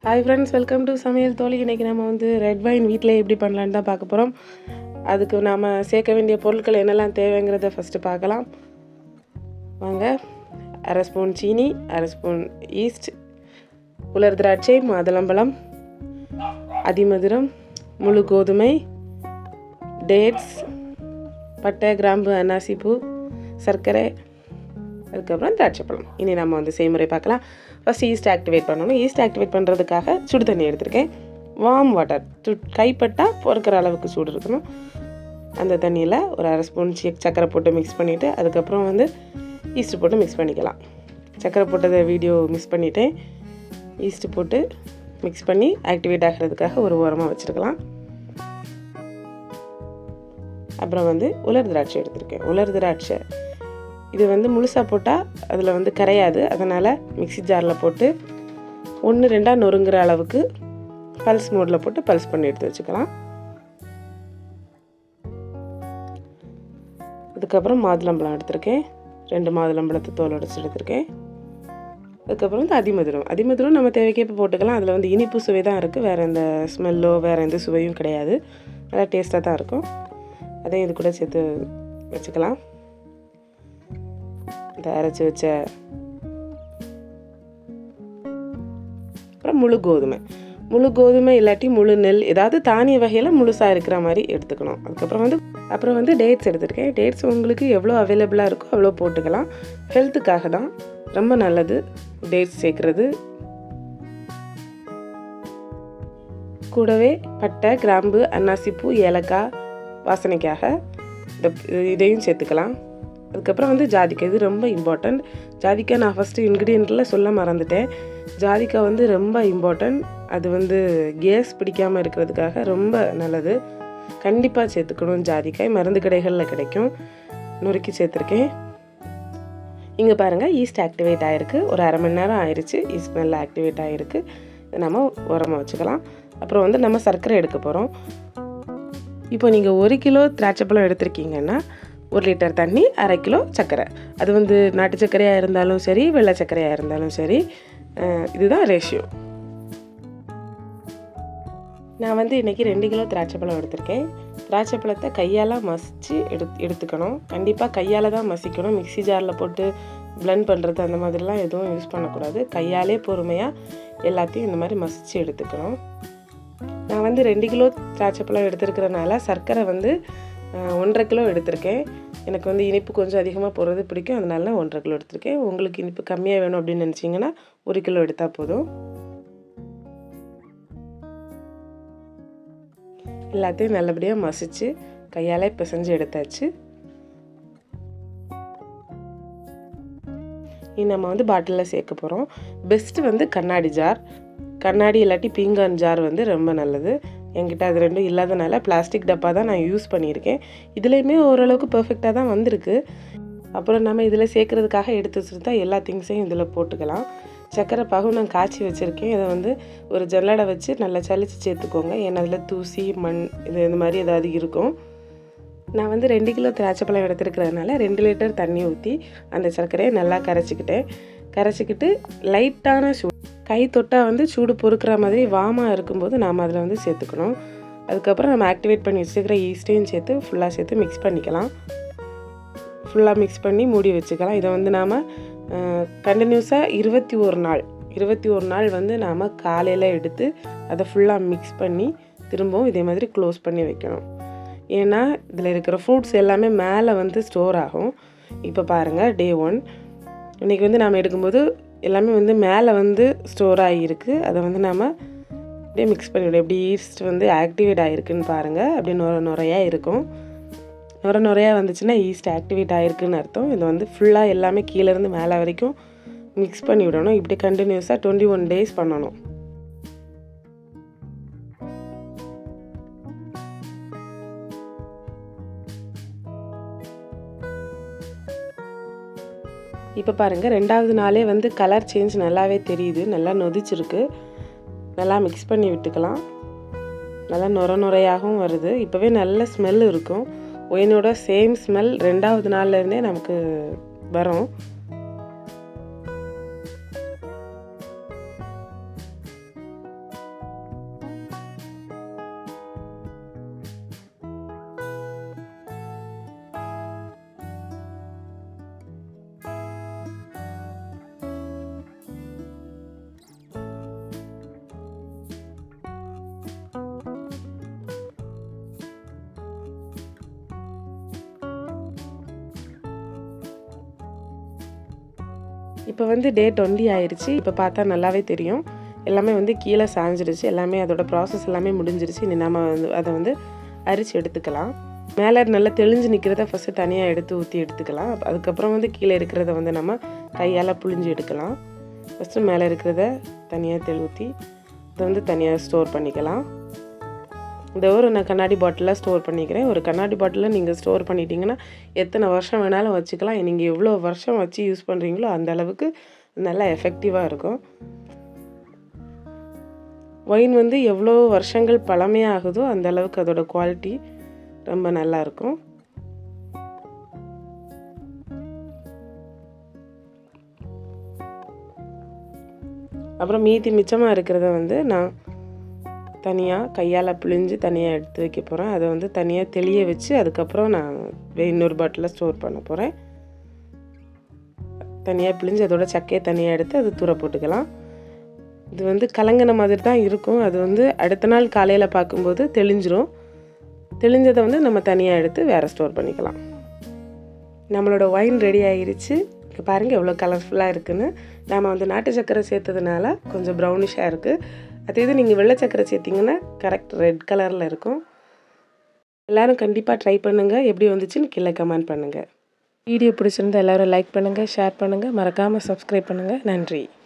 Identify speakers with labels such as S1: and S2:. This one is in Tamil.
S1: ஹாய் ஃப்ரெண்ட்ஸ் வெல்கம் டு சமையல் தோழி இன்றைக்கி நம்ம வந்து ரெட் வைன் வீட்டில் எப்படி பண்ணலான்னு தான் பார்க்க போகிறோம் அதுக்கு நாம் சேர்க்க வேண்டிய பொருட்கள் என்னெல்லாம் தேவைங்கிறத ஃபஸ்ட்டு பார்க்கலாம் வாங்க அரை ஸ்பூன் சீனி அரை ஸ்பூன் ஈஸ்ட் உலர் திராட்சை மாதுளம்பழம் அதிமதுரம் முழு கோதுமை டேட்ஸ் பட்டை கிராம்பு அன்னாசிப்பூ சர்க்கரை அதுக்கப்புறம் திராட்சைப்பழம் இனி நம்ம வந்து செய்முறை பார்க்கலாம் ஃபஸ்ட் ஈஸ்ட் ஆக்டிவேட் பண்ணணும் ஈஸ்ட் ஆக்டிவேட் பண்ணுறதுக்காக சுடு தண்ணி எடுத்திருக்கேன் வார்ம் வாட்டர் சு கைப்பட்டால் பொறுக்கிற அளவுக்கு சூடு இருக்கணும் அந்த தண்ணியில் ஒரு அரை ஸ்பூன் சி சக்கரை போட்டு மிக்ஸ் பண்ணிவிட்டு அதுக்கப்புறம் வந்து ஈஸ்ட் போட்டு மிக்ஸ் பண்ணிக்கலாம் சக்கரை போட்டதை வீடியோ மிஸ் பண்ணிவிட்டேன் ஈஸ்ட்டு போட்டு மிக்ஸ் பண்ணி ஆக்டிவேட் ஆகிறதுக்காக ஒரு ஓரமாக வச்சுருக்கலாம் அப்புறம் வந்து உலர் திராட்சை எடுத்திருக்கேன் உலர் திராட்சை இது வந்து முழுசாக போட்டால் அதில் வந்து கரையாது அதனால் மிக்ஸி ஜாரில் போட்டு ஒன்று ரெண்டாக நொறுங்குற அளவுக்கு பல்ஸ் மோடில் போட்டு பல்ஸ் பண்ணி எடுத்து வச்சுக்கலாம் அதுக்கப்புறம் மாதுளம்பழம் எடுத்திருக்கேன் ரெண்டு மாதுளம்பழத்தை தோல் உடச்சி எடுத்திருக்கேன் அதுக்கப்புறம் வந்து அதிமதுரம் அதிமதுரம் நம்ம தேவைக்கேற்ப போட்டுக்கலாம் அதில் வந்து இனிப்பு சுவை தான் இருக்குது வேறு எந்த ஸ்மெல்லோ வேறு எந்த சுவையும் கிடையாது நல்லா டேஸ்ட்டாக தான் இருக்கும் அதையும் இது கூட சேர்த்து வச்சுக்கலாம் இந்த அரைச்சி வச்ச அப்புறம் முழு கோதுமை முழு கோதுமை இல்லாட்டி முழு நெல் ஏதாவது தானிய வகையில் முழுசாக இருக்கிற மாதிரி எடுத்துக்கணும் அதுக்கப்புறம் வந்து அப்புறம் வந்து டேட்ஸ் எடுத்திருக்கேன் டேட்ஸ் உங்களுக்கு எவ்வளோ அவைலபிளாக இருக்கோ அவ்வளோ போட்டுக்கலாம் ஹெல்த்துக்காக தான் ரொம்ப நல்லது டேட்ஸ் சேர்க்குறது கூடவே பட்டை கிராம்பு அன்னாசிப்பூ ஏலக்காய் வாசனைக்காக இந்த இதையும் சேர்த்துக்கலாம் அதுக்கப்புறம் வந்து ஜாதிக்காய் இது ரொம்ப இம்பார்ட்டண்ட் ஜாதிக்காய் நான் ஃபஸ்ட்டு இன்க்ரீடியண்ட்டில் சொல்ல மறந்துட்டேன் ஜாதிக்காய் வந்து ரொம்ப இம்பார்ட்டண்ட் அது வந்து கேஸ் பிடிக்காமல் இருக்கிறதுக்காக ரொம்ப நல்லது கண்டிப்பாக சேர்த்துக்கணும் ஜாதிக்காய் மருந்து கடைகளில் கிடைக்கும் நொறுக்கி சேர்த்துருக்கேன் இங்கே பாருங்கள் ஈஸ்ட் ஆக்டிவேட் ஆகிருக்கு ஒரு அரை மணி நேரம் ஆயிடுச்சு ஈஸ்ட் நல்லா ஆக்டிவேட் ஆகிருக்கு நம்ம உரமாக வச்சுக்கலாம் அப்புறம் வந்து நம்ம சர்க்கரை எடுக்க போகிறோம் இப்போ நீங்கள் ஒரு கிலோ திராட்சைப்பழம் எடுத்திருக்கீங்கன்னா ஒரு லிட்டர் தண்ணி அரை கிலோ சர்க்கரை அது வந்து நாட்டு சர்க்கரையாக இருந்தாலும் சரி வெள்ளை சர்க்கரையாக இருந்தாலும் சரி இதுதான் ரேஷியோ நான் வந்து இன்றைக்கி ரெண்டு கிலோ திராட்சைப்பழம் எடுத்திருக்கேன் திராட்சைப்பழத்தை கையால் மசித்து எடு எடுத்துக்கணும் கண்டிப்பாக கையால் தான் மசிக்கணும் மிக்சி ஜாரில் போட்டு பிளெண்ட் பண்ணுறது அந்த மாதிரிலாம் எதுவும் யூஸ் பண்ணக்கூடாது கையாலே பொறுமையாக எல்லாத்தையும் இந்த மாதிரி மசித்து எடுத்துக்கணும் நான் வந்து ரெண்டு கிலோ திராட்சைப்பழம் எடுத்துருக்கிறனால சர்க்கரை வந்து ஒன்றரை கிலோ எடுத்திருக்கேன் எனக்கு வந்து இனிப்பு கொஞ்சம் அதிகமாக போடுறது பிடிக்கும் அதனால ஒன்றரை கிலோ எடுத்திருக்கேன் உங்களுக்கு இனிப்பு கம்மியாக வேணும் அப்படின்னு நினச்சிங்கன்னா ஒரு கிலோ எடுத்தால் போதும் எல்லாத்தையும் நல்லபடியாக மசித்து கையால் பிசைஞ்சு எடுத்தாச்சு இனி நம்ம வந்து பாட்டிலில் சேர்க்க போகிறோம் பெஸ்ட்டு வந்து கண்ணாடி ஜார் கண்ணாடி இல்லாட்டி பீங்கான் ஜார் வந்து ரொம்ப நல்லது என்கிட்ட அது ரெண்டும் இல்லாதனால பிளாஸ்டிக் டப்பா தான் நான் யூஸ் பண்ணியிருக்கேன் இதுலேயுமே ஓரளவுக்கு பர்ஃபெக்டாக தான் வந்திருக்கு அப்புறம் நம்ம இதில் சேர்க்குறதுக்காக எடுத்து வச்சுருந்தா எல்லா திங்ஸையும் இதில் போட்டுக்கலாம் சக்கரை பாகு நான் காய்ச்சி வச்சுருக்கேன் இதை வந்து ஒரு ஜல்லடை வச்சு நல்லா சளிச்சு சேர்த்துக்கோங்க ஏன்னா அதில் தூசி மண் இது இந்த மாதிரி ஏதாவது இருக்கும் நான் வந்து ரெண்டு கிலோ திராட்சைப்பழம் எடுத்துருக்கிறதுனால ரெண்டு லிட்டர் தண்ணி ஊற்றி அந்த சர்க்கரையை நல்லா கரைச்சிக்கிட்டேன் கரைச்சிக்கிட்டு லைட்டான சூடு கை தொட்டால் வந்து சூடு பொறுக்கிற மாதிரி வாமாக இருக்கும்போது நாம் அதில் வந்து சேர்த்துக்கணும் அதுக்கப்புறம் நம்ம ஆக்டிவேட் பண்ணி வச்சுருக்கிற ஈஸ்ட்டையும் சேர்த்து ஃபுல்லாக சேர்த்து மிக்ஸ் பண்ணிக்கலாம் ஃபுல்லாக மிக்ஸ் பண்ணி மூடி வச்சுக்கலாம் இதை வந்து நாம் கண்டினியூஸாக இருபத்தி ஒரு நாள் இருபத்தி ஒரு நாள் வந்து நாம் காலையில் எடுத்து அதை ஃபுல்லாக மிக்ஸ் பண்ணி திரும்பவும் இதே மாதிரி க்ளோஸ் பண்ணி வைக்கணும் ஏன்னா இதில் இருக்கிற ஃப்ரூட்ஸ் எல்லாமே மேலே வந்து ஸ்டோர் ஆகும் இப்போ பாருங்கள் டே ஒன் இன்றைக்கி வந்து நாம் எடுக்கும்போது எல்லாமே வந்து மேலே வந்து ஸ்டோர் ஆகியிருக்கு அதை வந்து நாம் அப்படியே மிக்ஸ் பண்ணிவிடும் எப்படி ஈஸ்ட் வந்து ஆக்டிவேட் ஆகிருக்குன்னு பாருங்கள் அப்படியே நுர நுறையாக இருக்கும் நுர நுறையாக வந்துச்சுன்னா ஈஸ்ட் ஆக்டிவேட் ஆகிருக்குன்னு அர்த்தம் இதை வந்து ஃபுல்லாக எல்லாமே கீழேருந்து மேலே வரைக்கும் மிக்ஸ் பண்ணி விடணும் இப்படி கண்டினியூஸாக டுவெண்ட்டி ஒன் டேஸ் பண்ணணும் இப்போ பாருங்கள் ரெண்டாவது நாளே வந்து கலர் சேஞ்ச் நல்லாவே தெரியுது நல்லா நொதிச்சிருக்கு நல்லா மிக்ஸ் பண்ணி விட்டுக்கலாம் நல்லா நுர நுறையாகவும் வருது இப்போவே நல்ல ஸ்மெல் இருக்கும் ஒயினோட சேம் ஸ்மெல் ரெண்டாவது நாள்லேருந்தே நமக்கு வரும் இப்போ வந்து டே டுவெண்ட்டி ஆயிடுச்சு இப்போ பார்த்தா நல்லாவே தெரியும் எல்லாமே வந்து கீழே சாஞ்சிடுச்சு எல்லாமே அதோட ப்ராசஸ் எல்லாமே முடிஞ்சிருச்சு இனி நம்ம வந்து அதை வந்து அரிச்சு எடுத்துக்கலாம் மேலே நல்லா தெளிஞ்சு நிற்கிறத ஃபஸ்ட்டு தனியாக எடுத்து ஊற்றி எடுத்துக்கலாம் அதுக்கப்புறம் வந்து கீழே இருக்கிறத வந்து நம்ம கையால் புழிஞ்சு எடுக்கலாம் ஃபஸ்ட்டு மேலே இருக்கிறத தனியாக தெளி ஊற்றி இதை வந்து தனியாக ஸ்டோர் பண்ணிக்கலாம் இந்த ஒரு நான் கண்ணாடி பாட்டிலில் ஸ்டோர் பண்ணிக்கிறேன் ஒரு கண்ணாடி பாட்டிலில் நீங்கள் ஸ்டோர் பண்ணிட்டீங்கன்னா எத்தனை வருஷம் வேணாலும் வச்சுக்கலாம் நீங்கள் எவ்வளோ வருஷம் வச்சு யூஸ் பண்ணுறீங்களோ அந்த அளவுக்கு நல்லா எஃபெக்டிவாக இருக்கும் ஒயின் வந்து எவ்வளோ வருஷங்கள் பழமையாகுதோ அந்த அளவுக்கு அதோட குவாலிட்டி ரொம்ப நல்லா இருக்கும் அப்புறம் மீதி மிச்சமாக இருக்கிறத வந்து நான் தனியாக கையால் பிழிஞ்சு தனியாக எடுத்து வைக்க போகிறேன் அதை வந்து தனியாக தெளிய வச்சு அதுக்கப்புறம் நான் இன்னொரு பாட்டிலில் ஸ்டோர் பண்ண போகிறேன் தனியாக பிழிஞ்சு அதோட சக்கையை தனியாக எடுத்து அது தூர போட்டுக்கலாம் இது வந்து கலங்கின மாதிரி தான் இருக்கும் அது வந்து அடுத்த நாள் காலையில் பார்க்கும்போது தெளிஞ்சிரும் தெளிஞ்சதை வந்து நம்ம தனியாக எடுத்து வேறு ஸ்டோர் பண்ணிக்கலாம் நம்மளோட ஒயின் ரெடி ஆகிருச்சு இப்போ பாருங்கள் எவ்வளோ கலர்ஃபுல்லாக இருக்குன்னு நாம் வந்து நாட்டு சக்கரை சேர்த்ததுனால கொஞ்சம் ப்ரௌனிஷாக இருக்குது அதே இது நீங்கள் வெள்ளை சக்கரை சேர்த்திங்கன்னா கரெக்ட் ரெட் கலரில் இருக்கும் எல்லோரும் கண்டிப்பாக ட்ரை பண்ணுங்கள் எப்படி வந்துச்சுன்னு கீழே கமெண்ட் பண்ணுங்கள் வீடியோ பிடிச்சிருந்தா எல்லோரும் லைக் பண்ணுங்கள் ஷேர் பண்ணுங்கள் மறக்காமல் சப்ஸ்கிரைப் பண்ணுங்கள் நன்றி